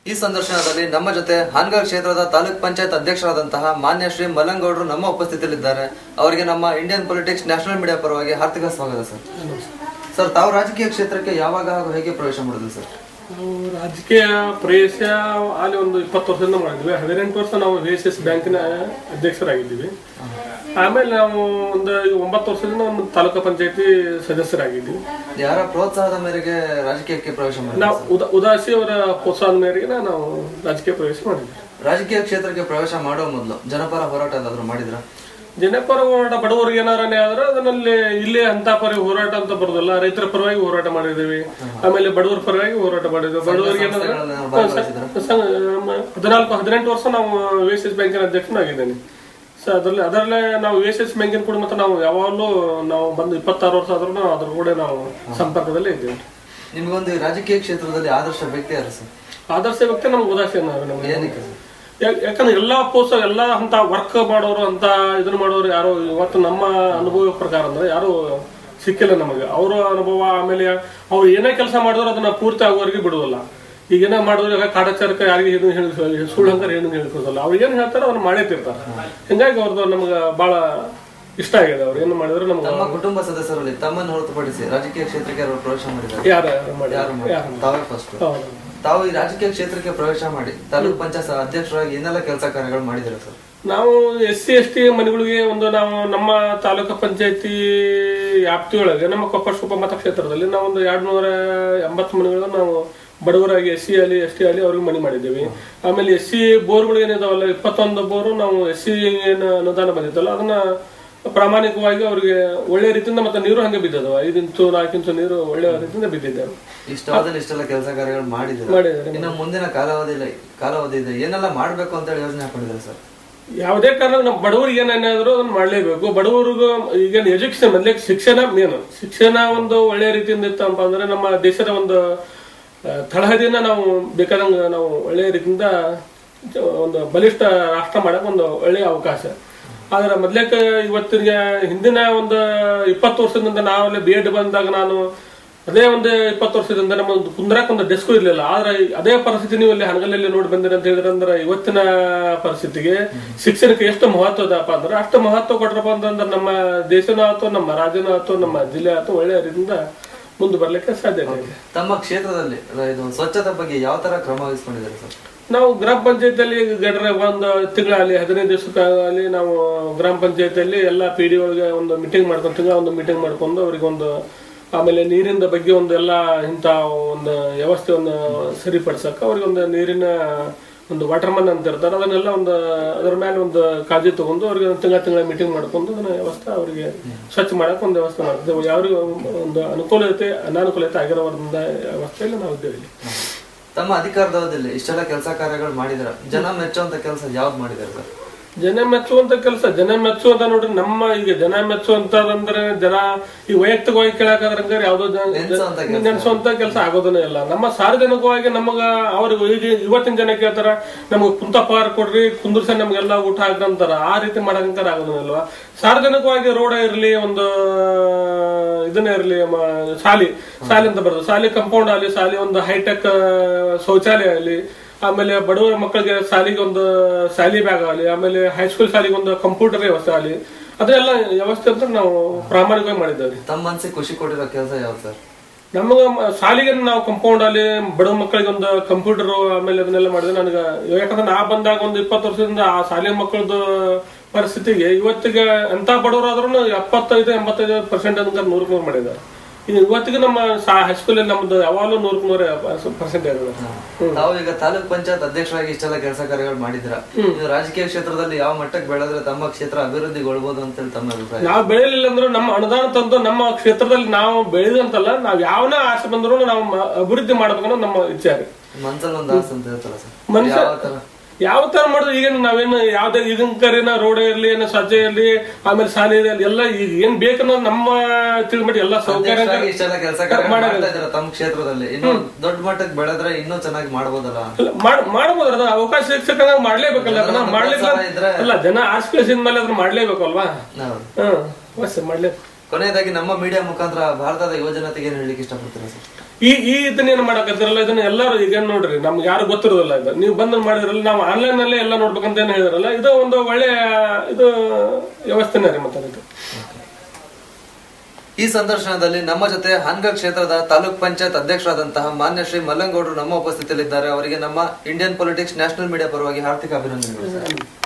ಈ ಸಂದರ್ಶನದಲ್ಲಿ ನಮ್ಮ ಜೊತೆ ಹಾನಗಲ್ ಕ್ಷೇತ್ರದ ತಾಲೂಕ್ ಪಂಚಾಯತ್ ಅಧ್ಯಕ್ಷರಾದಂತಹ ಮಾನ್ಯ ಶ್ರೀ ಮಲ್ಲಂಗೌಡರು ನಮ್ಮ ಉಪಸ್ಥಿತಿಯಲ್ಲಿದ್ದಾರೆ ಅವರಿಗೆ ನಮ್ಮ ಇಂಡಿಯನ್ ಪೊಲಿಟಿಕ್ಸ್ ನ್ಯಾಷನಲ್ ಮೀಡಿಯಾ ಪರವಾಗಿ ಹಾರ್ದಿಕ ಸ್ವಾಗತ ಸರ್ ಸರ್ ತಾವು ರಾಜಕೀಯ ಕ್ಷೇತ್ರಕ್ಕೆ ಯಾವಾಗ ಹಾಗೂ ಹೇಗೆ ಪ್ರವೇಶ ಮಾಡಿದ್ರಿ ಸರ್ ನಾವು ರಾಜಕೀಯ ಪ್ರವೇಶ ಅಲ್ಲಿ ಒಂದು ಇಪ್ಪತ್ತು ವರ್ಷದಿಂದ ಮಾಡಿದ್ವಿ ಹದಿನೆಂಟು ವರ್ಷ ನಾವು ವಿ ಎಸ್ ಎಸ್ ಬ್ಯಾಂಕಿನ ಅಧ್ಯಕ್ಷರಾಗಿದ್ದೀವಿ ಆಮೇಲೆ ನಾವು ಒಂದು ಒಂಬತ್ತು ವರ್ಷದಿಂದ ಒಂದು ತಾಲೂಕು ಪಂಚಾಯತಿ ಸದಸ್ಯರಾಗಿದ್ದೀವಿ ಯಾರ ಪ್ರೋತ್ಸಾಹದ ಮೇರೆಗೆ ರಾಜಕೀಯಕ್ಕೆ ಪ್ರವೇಶ ಮಾಡಿದ್ರಿ ನಾವು ಉದಾ ಉದಾಸಿ ಅವರ ಪ್ರೋತ್ಸಾಹದ ಮೇರೆಗೆ ನಾವು ರಾಜಕೀಯ ಪ್ರವೇಶ ಮಾಡಿದ್ವಿ ರಾಜಕೀಯ ಕ್ಷೇತ್ರಕ್ಕೆ ಪ್ರವೇಶ ಮಾಡುವ ಮೊದಲು ಜನಪರ ಹೋರಾಟ ಏನಾದ್ರು ಮಾಡಿದ್ರ ಜನಪರ ಹೋರಾಟ ಬಡವರಿಗೆ ಏನಾರನೇ ಆದ್ರೆ ಅದರಲ್ಲಿ ಇಲ್ಲೇ ಅಂತ ಪರಿ ಹೋರಾಟ ಅಂತ ಬರೋದಲ್ಲ ರೈತರ ಪರವಾಗಿ ಹೋರಾಟ ಮಾಡಿದ್ದೀವಿ ಆಮೇಲೆ ಬಡವರ ಪರವಾಗಿ ಹೋರಾಟ ಮಾಡಿದ್ವಿ ಬಡವರಿಗೆ ಏನಾದ್ರೆ ಸಂಸ್ಥೆಗಳನ್ನ ಭಾಗವಹಿಸಿದ್ರ ಸಂಘ- ನಮ್ಮ ಹದಿನಾಲ್ಕು ಹದಿನೆಂಟು ವರ್ಷ ನಾವು ವಿ ಎಸ್ ಎಸ್ ಬ್ಯಾಂಕಿನ ಅಧ್ಯಕ್ಷನಾಗಿದ್ದೇನೆ ಸೊ ಅದರಲ್ಲಿ ಅದರಲ್ಲೇ ನಾವು ವಿ ಎಸ್ ಎಸ್ ಬ್ಯಾಂಕಿನ ಕೂಡ ಮತ್ತೆ ನಾವು ಯಾವಾಗಲೂ ನಾವು ಬಂದು ಇಪ್ಪತ್ತಾರು ವರ್ಷ ಆದ್ರೂ ನಾವು ಅದ್ರ ಕೂಡ ನಾವು ಸಂಪರ್ಕದಲ್ಲೇ ಇದ್ದೇವೆ ನಿಮ್ಗೊಂದು ಈ ರಾಜಕೀಯ ಕ್ಷೇತ್ರದಲ್ಲಿ ಆದರ್ಶ ವ್ಯಕ್ತಿ ಯಾರು ಸರ್ ಆದರ್ಶ ವ್ಯಕ್ತಿ ನಮ್ಗೆ ಉದಾಸೀನ ಅವ್ರು ನಮ್ಗೆ ಏನಕ್ಕೆ ಸರ್? ಯಾ- ಯಾಕಂದ್ರೆ ಎಲ್ಲಾ ಪೋಸ್ಟ್ ಎಲ್ಲಾ ಅಂತ ವರ್ಕ್ ಮಾಡೋರು ಅಂತ ಇದನ್ನ ಮಾಡೋರು ಯಾರು ಇವತ್ತು ನಮ್ಮ ಅನುಭವ ಪ್ರಕಾರ ಅಂದ್ರೆ ಯಾರು ಸಿಕ್ಕಿಲ್ಲ ನಮಗೆ ಅವರ ಅನುಭವ ಆಮೇಲೆ ಅವ್ರು ಏನೇ ಕೆಲಸ ಮಾಡಿದ್ರು ಅದನ್ನ ಪೂರ್ತಿ ಆಗೋವರೆಗೆ ಬಿಡುವಲ್ಲ ಈಗ ಏನೋ ಮಾಡಿದ್ರೆ ಈಗ ಕಾಟಾಚಾರಕ್ಕೆ ಯಾರಿಗೆ ಏನು ಹೇಳಿ ಸುಳ್ಳು ಹಂಗಾರೆ ಏನು ಹೇಳಿಕೊಡಲ್ಲ ಅವ್ರು ಏನು ಹೇಳ್ತಾರೆ ಅದನ್ನ ಮಾಡೇ ತಿರ್ತಾರೆ ಹಿಂಗಾಗಿ ಅವ್ರದ್ದು ನಮ್ಗೆ ಬಹಳ ಇಷ್ಟ ಆಗಿದೆ ಅವ್ರು ಏನು ಮಾಡಿದ್ರು ನಮ್ಗೆ ತಮ್ಮ ಕುಟುಂಬ ಸದಸ್ಯರಲ್ಲಿ ತಮ್ಮನ್ನು ಹೊರತುಪಡಿಸಿ ರಾಜಕೀಯ ಕ್ಷೇತ್ರಕ್ಕೆ ಯಾರು ಪ್ರವೇಶ ಮಾಡಿದ್ದಾರೆ ಯಾರು ಮಾಡಿ ಯಾರು ಮಾಡಿದ್ದಾರೆ? ತಾವೇ ಫಸ್ಟ್ ಹೌದು ತಾವು ಈ ರಾಜಕೀಯ ಕ್ಷೇತ್ರಕ್ಕೆ ಪ್ರವೇಶ ಮಾಡಿ ತಾಲೂಕ್ ಪಂಚಾಯತ್ ಅಧ್ಯಕ್ಷರಾಗಿ ಏನೆಲ್ಲ ಕೆಲಸ ಕಾರ್ಯಗಳು ಮಾಡಿದಿರ ಸರ್ ನಾವು ಎಸ್ ಸಿ ಎಸ್ ಟಿ ಮನೆಗಳಿಗೆ ಒಂದು ನಾವು ನಮ್ಮ ತಾಲೂಕು ಪಂಚಾಯತಿ ವ್ಯಾಪ್ತಿಯೊಳಗೆ ನಮ್ಮ ಕೊಪ್ಪ ಸುಪ ಮತಕ್ಷೇತ್ರದಲ್ಲಿ ನಾವು ಒಂದು ಎರಡು ನೂರ ಎಂಬತ್ತು ಮನೆಗಳು ನಾವು ಬಡವರಾಗಿ ಎಸ್ ಸಿ ಅಲ್ಲಿ ಎಸ್ ಟಿ ಅಲ್ಲಿ ಅವ್ರಿಗೆ ಮನೆ ಮಾಡಿದ್ದೀವಿ ಆಮೇಲೆ ಎಸ್ ಸಿ ಬೋರ್ಗಳು ಏನಿದಾವಲ್ಲ ಇಪ್ಪತ್ತೊಂದು ಬೋರು ನಾವು ಎಸ್ ಸಿ ಏನು ಅನುದಾನ ಬಂದಿತ್ತಲ್ಲ ಅದನ್ನ ಪ್ರಾಮಾಣಿಕವಾಗಿ ಅವರಿಗೆ ಒಳ್ಳೆ ರೀತಿಯಿಂದ ಮತ್ತೆ ನೀರು ಹಂಗೆ ಬಿದ್ದದವ ಐದು ಇಂಚು ನಾಲ್ಕು ಇಂಚು ನೀರು ಒಳ್ಳೆ ರೀತಿಯಿಂದ ಬಿದ್ದಿದ್ದೇವೆ ಇಷ್ಟವಾದಲ್ಲಿ ಇಷ್ಟೆಲ್ಲ ಕೆಲಸ ಕಾರ್ಯಗಳು ಮಾಡಿದಿರ ಮಾಡಿದ್ದಾರೆ ಇನ್ನು ಮುಂದಿನ ಕಾಲಾವಧಿ ಕಾಲಾವಧಿ ಇದೆ ಏನೆಲ್ಲ ಮಾಡ್ಬೇಕು ಅಂತ ಹೇಳಿ ಯೋಜನೆ ಹಾಕೊಂಡಿದ್ದಾರೆ ಸರ್ ಯಾವುದೇ ಕಾರಣ ನಮ್ಮ ಬಡವರಿಗೆ ಏನೇನಾದ್ರು ಅದನ್ನ ಮಾಡಲೇಬೇಕು ಬಡವರಿಗೂ ಈಗ ಎಜುಕೇಶನ್ ಮೊದಲೇ ಶಿಕ್ಷಣ ಮೇನು ಶಿಕ್ಷಣ ಒಂದು ಒಳ್ಳೆಯ ರೀತಿಯಿಂದ ಇತ್ತಪ್ಪ ಅಂದ್ರೆ ನಮ್ಮ ದೇಶದ ಒಂದು ಆ, ತಳಹದಿಯನ್ನ ನಾವು ಬೇಕಾದಂಗ ನಾವು ಒಳ್ಳೆಯ ರೀತಿಯಿಂದ ಒಂದು ಬಲಿಷ್ಠ ರಾಷ್ಟ್ರ ಮಾಡಕ್ ಒಂದು ಒಳ್ಳೆಯ ಅವಕಾಶ ಆದ್ರೆ ಮೊದ್ಲೇಕ ಇವತ್ತಿನ ಹಿಂದಿನ ಒಂದು ಇಪ್ಪತ್ತು ವರ್ಷದಿಂದ ನಾವಲ್ಲಿ ಬಿ ಎಡ್ ಬಂದಾಗ ನಾನು ಅದೇ ಒಂದು ಇಪ್ಪತ್ತು ವರ್ಷದಿಂದ ನಮ್ಮ ಒಂದು ಕುಂದ್ರಾಕ್ ಒಂದು ಡೆಸ್ಕು ಇರಲಿಲ್ಲ ಆದ್ರೆ ಅದೇ ಪರಿಸ್ಥಿತಿ ನೀವು ಇಲ್ಲಿ ಹನಗಲಲ್ಲಿ ನೋಡಿ ಬಂದಿರ ಅಂತ ಹೇಳಿದ್ರೆ ಅಂದ್ರೆ ಇವತ್ತಿನ ಪರಿಸ್ಥಿತಿಗೆ ಶಿಕ್ಷಣಕ್ಕೆ ಎಷ್ಟು ಮಹತ್ವ ಇದಪ್ಪ ಅಂದ್ರೆ ಅಷ್ಟು ಮಹತ್ವ ಕೊಟ್ರಪ್ಪ ಅಂತಂದ್ರೆ ನಮ್ಮ ದೇಶನೂ ಆಯ್ತು ನಮ್ಮ ರಾಜ್ಯನೂ ಆಯ್ತು ನಮ್ಮ ಜಿಲ್ಲೆ ಆಯ್ತು ಒಳ್ಳೆಯ ರೀತಿಯಿಂದ ಮುಂದೆ ಬರ್ಲಿಕ್ಕೆ ಸಾಧ್ಯತೆ ಇದೆ ತಮ್ಮ ಕ್ಷೇತ್ರದಲ್ಲಿ ರ- ಇದು ಸ್ವಚ್ಛತೆ ಬಗ್ಗೆ ಯಾವ ತರ ಕ್ರಮ ವಹಿಸ್ಕೊಂಡಿದ್ದಾರೆ ಸರ್ ನಾವು ಗ್ರಾಮ ಪಂಚಾಯತಿಯಲ್ಲಿ ಗಡ್ರೆ ಒಂದು ತಿಂಗಳಲ್ಲಿ ಹದಿನೈದು ದಿವಸಕ್ಕಾಗಲಿ ನಾವು ಗ್ರಾಮ ಪಂಚಾಯತಿಯಲ್ಲಿ ಎಲ್ಲ ಪಿ ಡಿ ಒಳಗೆ ಒಂದು ಮೀಟಿಂಗ್ ಮಾಡ್ಕೊಂಡು ತಿಂಗಳ ಒಂದು ಮೀಟಿಂಗ್ ಮಾಡ್ಕೊಂಡು ಅವ್ರಿಗೆ ಒಂದು ಆಮೇಲೆ ನೀರಿನ ಬಗ್ಗೆ ಒಂದು ಎಲ್ಲ ಇಂಥ ಒಂದು ವ್ಯವಸ್ಥೆಯನ್ನು ಸರಿಪಡಿಸಕ್ಕೆ ಅವ್ರಿಗೆ ಒಂದು ನೀರಿನ ಒಂದು ವಾಟರ್ ಮನ್ ಅಂತ ಇರ್ತಾರೆ ಅದನ್ನೆಲ್ಲ ಒಂದು ಅದರ ಮೇಲೆ ಒಂದು ಕಾಳಜಿ ತಗೊಂಡು ಅವ್ರಿಗೆ ಒಂದು ತಿಂಗಳ ತಿಂಗಳ ಮೀಟಿಂಗ್ ಮಾಡ್ಕೊಂಡು ಅದನ್ನ ವ್ಯವಸ್ಥೆ ಅವರಿಗೆ ಸ್ವಚ್ಛ ಮಾಡಕ್ಕೆ ಒಂದು ವ್ಯವಸ್ಥೆ ಮಾಡ್ತೀವಿ ಯಾರಿಗೂ ಒಂದು ಅನುಕೂಲತೆ ಅನಾನುಕೂಲತೆ ಆಗಿರೋದ್ರಿಂದ ವ್ಯವಸ್ಥೆಯಲ್ಲಿ ನಾವು ಇದ್ದೇವೆ ಇಲ್ಲಿ ತಮ್ಮ ಅಧಿಕಾರದ ಅವಧಿಯಲ್ಲಿ ಇಷ್ಟೆಲ್ಲ ಕೆಲಸ ಕಾರ್ಯಗಳು ಮಾಡಿದಾರ ಜನ ಮೆಚ್ಚುವಂತ ಕೆಲಸ ಯಾವ್ದು ಮಾಡಿದ್ದಾರೆ ಸರ್ ಜನ ಮೆಚ್ಚುವಂತ ಕೆಲಸ ಜನ ಮೆಚ್ಚುವಂತ ನೋಡ್ರಿ ನಮ್ಮ ಈಗ ಜನ ಮೆಚ್ಚುವಂತದಂದ್ರೆ ಜನ ಈ ವೈಯಕ್ತಿಕವಾಗಿ ಕೇಳಕಾದ್ರೆ ಯಾವ್ದೋ ಜನ- ನೆನ್ಸೋಂತ ಕೆಲ್ಸ. ನೆನ್ಸುವಂತ ಕೆಲಸ ಆಗೋದನ್ನೇ ಇಲ್ಲ ನಮ್ಮ ಸಾರ್ವಜನಿಕವಾಗಿ ನಮಗ ಅವ್ರಿಗೆ ಈಗ ಇವತ್ತಿನ ಜನ ಕೇಳ್ತಾರ ನಮ್ಗೆ ಕುಂತ ಪಗಾರ ಕೊಡ್ರಿ ಕುಂದ್ರಸ ನಮ್ಗೆಲ್ಲ ಊಟ ಹಾಕ್ರಿ ಅಂತಾರ ಆ ರೀತಿ ಮಾಡಕಂತಾರ ಆಗೋದನ್ನ ಇಲ್ವಾ ಸಾರ್ವಜನಿಕವಾಗಿ ರೋಡ ಇರ್ಲಿ ಒಂದು ಇದನ್ನ ಇರ್ಲಿ ಮ- ಶಾಲಿ ಶಾಲೆ ಅಂತ ಬರ್ತದೆ ಶಾಲೆ ಕಂಪೌಂಡ್ ಆಗಲಿ ಶಾಲೆ ಒಂದು ಹೈಟೆಕ್ ಶೌಚಾಲಯ ಆಗಲಿ ಆಮೇಲೆ ಬಡವರ ಮಕ್ಕಳಿಗೆ ಶಾಲೆಗೆ ಒಂದು ಶಾಲಿ ಬ್ಯಾಗ್ ಆಗಲಿ ಆಮೇಲೆ ಹೈಸ್ಕೂಲ್ ಶಾಲೆಗೆ ಒಂದು ಕಂಪ್ಯೂಟರ್ ವ್ಯವಸ್ಥೆ ಆಗಲಿ ಅದೆಲ್ಲ ವ್ಯವಸ್ಥೆ ಅಂತ ನಾವು ಪ್ರಾಮಾಣಿಕವಾಗಿ ಮಾಡಿದ್ದೇವೆ ತಮ್ಮ ಮನಸ್ಸಿಗೆ ಖುಷಿ ಕೊಟ್ಟಿರೋ ಕೆಲಸ ಯಾವ್ದು ಸರ್ ನಮಗ ಮ- ಶಾಲೆಗೆ ನಾವು ಕಂಪೌಂಡ್ ಅಲ್ಲಿ ಬಡ ಮಕ್ಕಳಿಗೆ ಒಂದು ಕಂಪ್ಯೂಟರ್ ಆಮೇಲೆ ಅದನ್ನೆಲ್ಲ ಮಾಡಿದೆ ನನಗೆ ಯಾಕಂದ್ರೆ ನಾ ಬಂದಾಗ ಒಂದು ಇಪ್ಪತ್ತು ವರ್ಷದಿಂದ ಆ ಶಾಲೆ ಮಕ್ಕಳದ್ದು ಪರಿಸ್ಥಿತಿಗೆ ಇವತ್ತಿಗೆ ಎಂತ ಬಡವರಾದ್ರೂ ಎಪ್ಪತ್ತೈದು ಎಂಬತ್ತೈದು ಪರ್ಸೆಂಟ್ ಅಂತ ನೂರಕ್ಕೆ ನೂರು ಮಾಡಿದ್ದಾರೆ ಈಗ ಇವತ್ತಿಗೆ ನಮ್ಮ ಹೈಸ್ಕೂಲ್ ನಮ್ದು ಯಾವಾಗಲೂ ನೂರಕ್ಕೆ ನೂರ ಪರ್ಸೆಂಟ್ ಇದೆ ತಾವು ಈಗ ತಾಲೂಕ್ ಪಂಚಾಯತ್ ಅಧ್ಯಕ್ಷರಾಗಿ ಇಷ್ಟೆಲ್ಲ ಕೆಲಸ ಕಾರ್ಯಗಳು ಮಾಡಿದ್ರ ಇದು ರಾಜಕೀಯ ಕ್ಷೇತ್ರದಲ್ಲಿ ಯಾವ ಮಟ್ಟಕ್ಕೆ ಬೆಳೆದ್ರೆ ತಮ್ಮ ಕ್ಷೇತ್ರ ಅಭಿವೃದ್ಧಿಗೊಳ್ಬೋದು ಅಂತೇಳಿ ತಮ್ಮ ಅಭಿಪ್ರಾಯ ನಾವು ಬೆಳೆಯಲಿಲ್ಲ ಅಂದ್ರೆ ನಮ್ಮ ಅನುದಾನ ತಂದು ನಮ್ಮ ಕ್ಷೇತ್ರದಲ್ಲಿ ನಾವು ಬೆಳೆದಂತಲ್ಲ ನಾವ್ ಯಾವನೇ ಆಸೆ ಬಂದ್ರು ನಾವು ಮ- ಅಭಿವೃದ್ಧಿ ಮಾಡ್ಬೇಕನ್ನೋ ನಮ್ಮ ಇಚ್ಛೆ ರೀ ಮನ್ಸಲ್ಲಿ ಒಂದು ಆಸೆ ಅಂತ ಇರುತ್ತಲ್ಲ ಸರ್ ಮನುಷ್ಯ ಯಾವ ತರ ಯಾವ ತರ ಮಾಡಿದ್ರೆ ಈಗ ನಾವೇನು ಯಾವ್ದೇ ಇದನ್ ಕರಿನ ರೋಡ್ ಇರ್ಲಿ ಏನು ಸ್ವಚ್ಛ ಇರ್ಲಿ ಆಮೇಲೆ ಶಾಲೆ ಇರ್ಲಿ ಎಲ್ಲ ಈಗ ಏನ್ ಬೇಕನ್ನೋ ನಮ್ಮ ತಿಳಿದ್ಬಿಟ್ಟು ಎಲ್ಲ ಸೌಕರ್ಯ ಅಧ್ಯಕ್ಷರಾಗಿ ಇಷ್ಟೆಲ್ಲ ಕೆಲಸ ಕಾರ್ಯ ಮಾಡ್ತಾ ಇದ್ರ ತಮ್ಮ ಕ್ಷೇತ್ರದಲ್ಲಿ ಇನ್ನು ದೊಡ್ಡ ಮಟ್ಟಕ್ಕೆ ಬೆಳೆದ್ರೆ ಇನ್ನೂ ಚೆನ್ನಾಗಿ ಮಾಡ್ಬೋದಲ್ಲ ಅಲ್ಲ, ಮಾಡ್- ಮಾಡ್ಬೋದು ಅದ ಅವಕಾಶ ಸಿಕ್ಸಕ್ಕ ಮಾಡ್ಲೇಬೇಕಲ್ಲ ಅದನ್ನ ಅದನ್ನ ಮಾಡ್ಲಿಲ್ಲ ಪ್ರೋತ್ಸಾಹ ಇದ್ರೆ- ಅಲ್ಲ ಜನ ಆರ್ಸ್ ಕಳಿಸಿದ ಮೇಲೆ ಅದನ್ನ ಮಾಡ್ಲೇಬೇಕಲ್ವಾ ಹೌದು ಹ್ಮ್ ಅವಶ್ಯ ಮಾಡ್ಲೇಬೇಕು ಕೊನೆಯದಾಗಿ ನಮ್ಮ ಮೀಡಿಯಾ ಮುಖಾಂತರ ಭಾರತದ ಯುವಜನತೆಗೆ ಏನ್ ಹೇಳಲಿಕ್ಕೆ ಇಷ್ಟಪಡ್ತೀರಾ ಸರ್ ಈ ಈ ಇದನ್ನೇನು ಮಾಡಕತ್ತಿರಲ್ಲ ಇದನ್ನ ಎಲ್ಲರೂ ಈಗ ನೋಡ್ರಿ ನಮ್ಗೆ ಯಾರು ಗೊತ್ತಿರೋದಿಲ್ಲ ಇದು ನೀವು ಬಂದು ಮಾಡಿದ್ರಲ್ಲ ನಾವು ಆನ್ಲೈನ್ ನಲ್ಲೇ ಎಲ್ಲ ನೋಡ್ಬೇಕಂತ ಏನು ಹೇಳಿದ್ರಲ್ಲ ಇದು ಒಂದು ಒಳ್ಳೆಯ ಇದು ವ್ಯವಸ್ಥೆನೇ ರೀ ಮತ್ತೆ ಅದಕ್ಕೆ ಈ ಸಂದರ್ಶನದಲ್ಲಿ ನಮ್ಮ ಜೊತೆ ಹಾನಗಲ್ ಕ್ಷೇತ್ರದ ತಾಲೂಕ್ ಪಂಚಾಯತ್ ಅಧ್ಯಕ್ಷರಾದಂತಹ ಮಾನ್ಯ ಶ್ರೀ ಮಲ್ಲಂಗೌಡರು ನಮ್ಮ ಉಪಸ್ಥಿತಿಯಲ್ಲಿದ್ದಾರೆ ಅವರಿಗೆ ನಮ್ಮ ಇಂಡಿಯನ್ ಪೊಲಿಟಿಕ್ಸ್ ನ್ಯಾಷನಲ್ ಮೀಡಿಯಾ ಪರವಾಗಿ ಹಾರ್ದಿಕ ಅಭಿನಂದನೆಗಳು ಸರ್